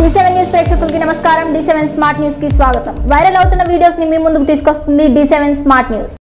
D seven news ప్రేక్షకులకి నమస్కారం D seven smart news కి స్వాగతం వైరల్ అవుతున్న వీడియోస్ ని మీ ముందుకు తీసుకొస్తుంది D seven smart news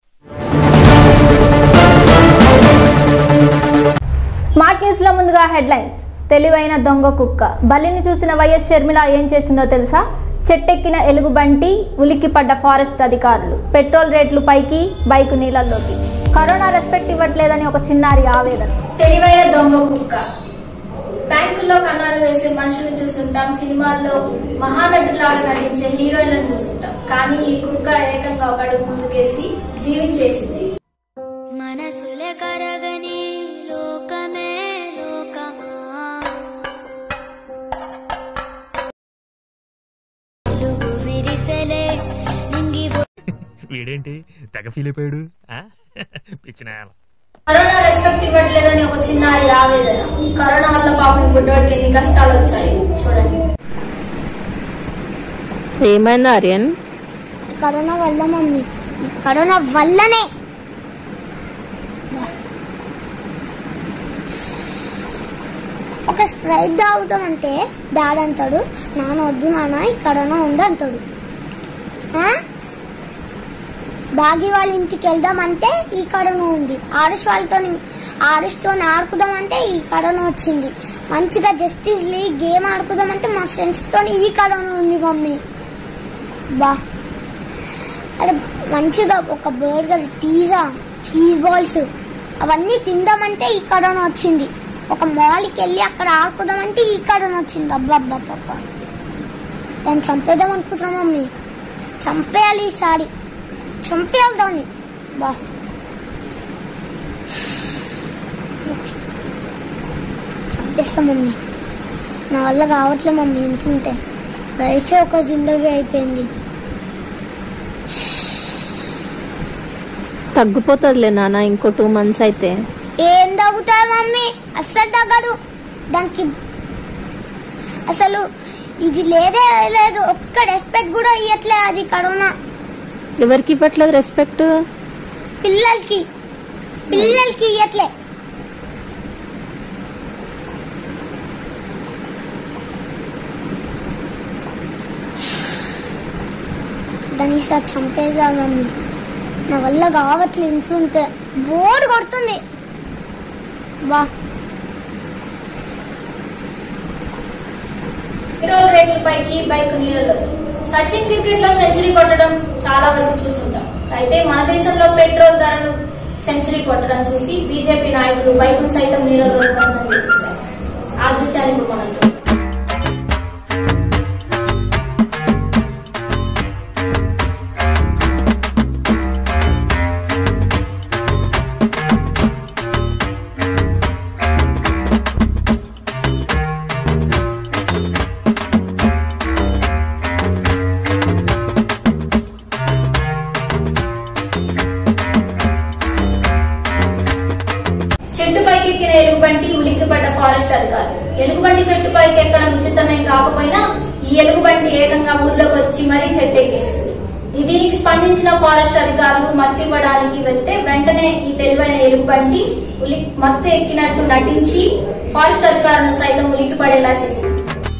smart news లో ముందుగా హెడ్లైన్స్ తెలివైన దొంగ కుక్క బలిని చూసిన వైఎస్ షర్మిల ఏం చేసిందో తెలుసా చెట్టెక్కిన ఎలుగుబంటి ఉలిక్కి పడ్డ ఫారెస్ట్ అధికారులు పెట్రోల్ రేట్లు పైకి బైకు నీళ్ళల్లోకి కరోనా రెస్పెక్ట్ ఇవ్వట్లేదని ఒక చిన్నారి ఆవేదన తెలివైన దొంగ కుక్క బ్యాంకుల్లో కన్నాలు వేసే మనుషులు చూస్తుంటాం సినిమాల్లో మహానటులాగా నటించే హీరోయిన్లను చూస్తుంటాం కానీ ఈ కుక్క ఏకంగా ఒక అడుగు ముందుకేసి జీవించేసింది మనసులే కరగని లోకమే లోకమా వెలుగు విరిసెలే నింగి వీడేంటి తెగ ఫీల్ అయిపోయాడు ఆ? పిచ్చిన కరోనా రెస్పెక్ట్ ఇవ్వట్లేదని ఒక చిన్నారి ఆవేదన కరోనా వల్ల పాపం ఈ బుడ్డోడికి ఎన్ని కష్టాలు వచ్చాయి చూడండి ఏమైంది ఆర్యన్ కరోనా వల్ల మమ్మీ ఈ కరోనా వల్లనే ఒక స్ప్రైట్ తాగుతామంటే డాడ్ అంటాడు నాన్న వద్దు నాన్న ఈ కరోనా ఉంది అంటాడు ఆ? బాగి వాళ్ళ ఇంటికి వెళ్దామంటే ఈ కరోనా ఉంది ఆరుష్ వాళ్ళతో ఆరుష్తో ఆడుకుదామంటే ఈ కరోనా వచ్చింది మంచిగా జస్టిస్ లీగ్ గేమ్ ఆడుకుదామంటే మా ఫ్రెండ్స్తో ఈ కరోనా ఉంది మమ్మీ బా అరే మంచిగా ఒక బర్గర్ పిజ్జా చీజ్ బాల్స్ అవన్నీ తిందామంటే ఈ కరోనా వచ్చింది ఒక మాల్కి వెళ్ళి అక్కడ ఆడుకుందామంటే ఈ కరోనా వచ్చింది అబ్బా అబ్బా అబ్బా, అబ్బా దాన్ని చంపేద్దాం అనుకుంటున్నా మమ్మీ చంపేయాలి ఈసారి చంపేయాలి దాన్ని బా చంపేస్తా మమ్మీ నా వల్ల కావట్లే మమ్మీ ఇంటుంటే లైఫే ఒక జిందగీ అయిపోయింది తగ్గిపోతుందిలే నాన్న ఇంకో టూ మంత్స్ అయితే ఏం తగ్గుతాయి మమ్మీ అస్సలు తగ్గదు దానికి అసలు ఇది లేదే లేదు ఒక్క రెస్పెక్ట్ కూడా ఇవ్వట్లే అది కరోనా ఎవరికి ఇవ్వట్లేదు రెస్పెక్ట్ పిల్లలకి పిల్లలకి ఇవ్వట్లే దాన్ని సార్ చంపేదా మమ్మీ నా వల్ల కావట్లేదు ఇంట్లో ఉంటే బోర్డు కొడుతుంది బా పెట్రోల్ రేట్ల పైకి బైక్ నీళ్ళలోకి సచిన్ క్రికెట్ లో సెంచరీ కొట్టడం చాలా వరకు చూస్తుంటాం అయితే మన దేశంలో పెట్రోల్ ధరలు సెంచరీ కొట్టడం చూసి బీజేపీ నాయకులు బైక్ ను సైతం నీళ్ళలో కోసం చేసేసారు ఆ దృశ్యాన్ని ఇప్పుడు మనం చూద్దాం. చెట్టు పైకి ఎక్కిన ఎలుగుబంటి ఉలిక్కిపడ్డ ఫారెస్ట్ అధికారులు ఎలుగుబంటి చెట్టు పైకి ఎక్కడం ఉచితమే కాకపోయినా ఈ ఎలుగుబంటి ఏకంగా ఊర్లోకి వచ్చి మరీ చెట్టు ఎక్కేసింది ఈ దీనికి స్పందించిన ఫారెస్ట్ అధికారులు మత్తు ఇవ్వడానికి వెళ్తే వెంటనే ఈ తెలివైన ఎలుగుబంటి ఉలి మత్తు ఎక్కినట్టు నటించి ఫారెస్ట్ అధికారులను సైతం ఉలిక్కిపడేలా చేసింది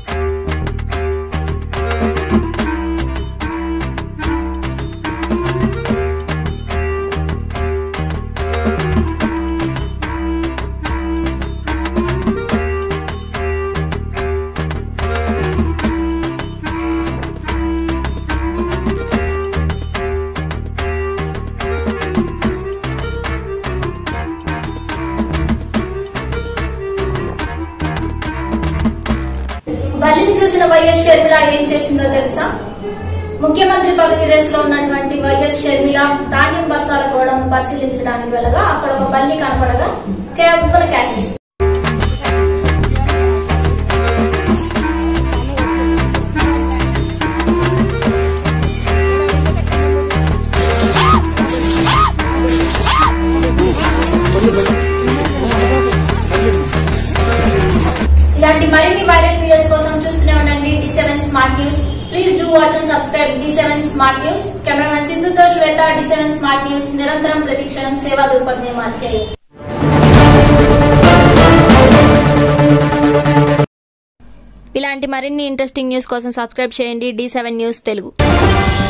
బలిని చూసిన వైఎస్ షర్మిల ఏం చేసిందో తెలుసా ముఖ్యమంత్రి పదవి రేసులో ఉన్నటువంటి వైఎస్ షర్మిల ధాన్యం బస్తాల గోడను పరిశీలించడానికి వెళ్ళగా అక్కడ ఒక బల్లి కనపడగా కేవలం క్యాటిస్ ఇలాంటి మరిన్ని వైరల్ వీడియోస్ కోసం చూస్తూనే ఉండండి D seven smart news please do watch and subscribe D seven smart news cameraman సిద్ధుతో Shweta D seven smart news నిరంతరం ప్రతిక్షణం సేవా దృక్పథమే మాధ్యయి ఇలాంటి మరిన్ని ఇంట్రెస్టింగ్ న్యూస్ కోసం సబ్స్క్రైబ్ చేయండి డి సెవెన్ న్యూస్ తెలుగు